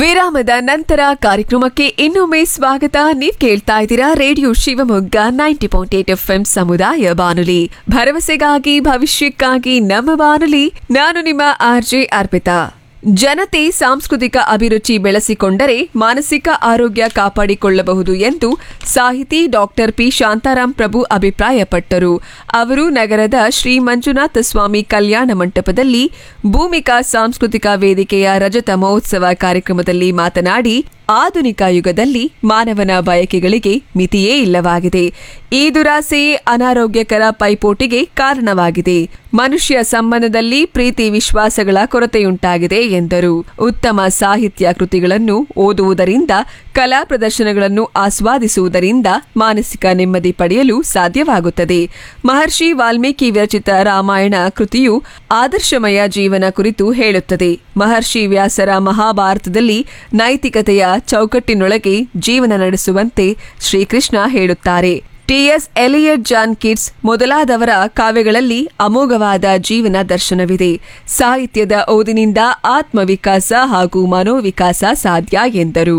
ವಿರಾಮದ ನಂತರ ಕಾರ್ಯಕ್ರಮಕ್ಕೆ ಇನ್ನೊಮ್ಮೆ ಸ್ವಾಗತ ನೀವ್ ಕೇಳ್ತಾ ಇದ್ದೀರಾ radio Shivamogga ninety point eight F M ಸಮುದಾಯ ಬಾನುಲಿ ಭರವಸೆಗಾಗಿ ಭವಿಷ್ಯಕ್ಕಾಗಿ ನಮ್ಮ ಬಾನುಲಿ ನಾನು ನಿಮ್ಮ ಆರ್ಜೆ ಅರ್ಪಿತಾ ಜನತೆ ಸಾಂಸ್ಕೃತಿಕ ಅಭಿರುಚಿ ಬೆಳೆಸಿಕೊಂಡರೆ ಮಾನಸಿಕ ಆರೋಗ್ಯ ಕಾಪಾಡಿಕೊಳ್ಳಬಹುದು ಎಂದು ಸಾಹಿತಿ ಡಾಕ್ಟರ್ ಪಿ ಶಾಂತಾರಾಮ್ ಪ್ರಭು ಅಭಿಪ್ರಾಯಪಟ್ಟರು ಅವರು ನಗರದ ಶ್ರೀ ಮಂಜುನಾಥ ಸ್ವಾಮಿ ಕಲ್ಯಾಣ ಮಂಟಪದಲ್ಲಿ ಭೂಮಿಕಾ ಸಾಂಸ್ಕೃತಿಕ ವೇದಿಕೆಯ ರಜತ ಮಹೋತ್ಸವ ಕಾರ್ಯಕ್ರಮದಲ್ಲಿ ಮಾತನಾಡಿ ಆಧುನಿಕ ಯುಗದಲ್ಲಿ ಮಾನವನ ಬಯಕೆಗಳಿಗೆ ಮಿತಿಯೇ ಇಲ್ಲವಾಗಿದೆ ಈ ದುರಾಸೆಯೇ ಅನಾರೋಗ್ಯಕರ ಪೈಪೋಟಿಗೆ ಕಾರಣವಾಗಿದೆ ಮನುಷ್ಯ ಸಂಬಂಧದಲ್ಲಿ ಪ್ರೀತಿ ವಿಶ್ವಾಸಗಳ ಕೊರತೆಯುಂಟಾಗಿದೆ ಎಂದರು ಉತ್ತಮ ಸಾಹಿತ್ಯ ಕೃತಿಗಳನ್ನು ಓದುವುದರಿಂದ ಕಲಾ ಪ್ರದರ್ಶನಗಳನ್ನು ಆಸ್ವಾದಿಸುವುದರಿಂದ ಮಾನಸಿಕ ನೆಮ್ಮದಿ ಪಡೆಯಲು ಸಾಧ್ಯವಾಗುತ್ತದೆ ಮಹರ್ಷಿ ವಾಲ್ಮೀಕಿ ವಿರಚಿತ ರಾಮಾಯಣ ಕೃತಿಯು ಆದರ್ಶಮಯ ಜೀವನ ಕುರಿತು ಹೇಳುತ್ತದೆ ಮಹರ್ಷಿ ವ್ಯಾಸರ ಮಹಾಭಾರತದಲ್ಲಿ ನೈತಿಕತೆಯ ಚೌಕಟ್ಟಿನೊಳಗೆ ಜೀವನ ನಡೆಸುವಂತೆ ಶ್ರೀಕೃಷ್ಣ ಹೇಳುತ್ತಾರೆ ಟಿಎಸ್ ಎಲಿಯಟ್ ಜಾನ್ ಕಿಟ್ಸ್ ಮೊದಲಾದವರ ಕಾವ್ಯಗಳಲ್ಲಿ ಅಮೋಘವಾದ ಜೀವನ ದರ್ಶನವಿದೆ ಸಾಹಿತ್ಯದ ಓದಿನಿಂದ ಆತ್ಮವಿಕಾಸ ಹಾಗೂ ಮನೋವಿಕಾಸ ಸಾಧ್ಯ ಎಂದರು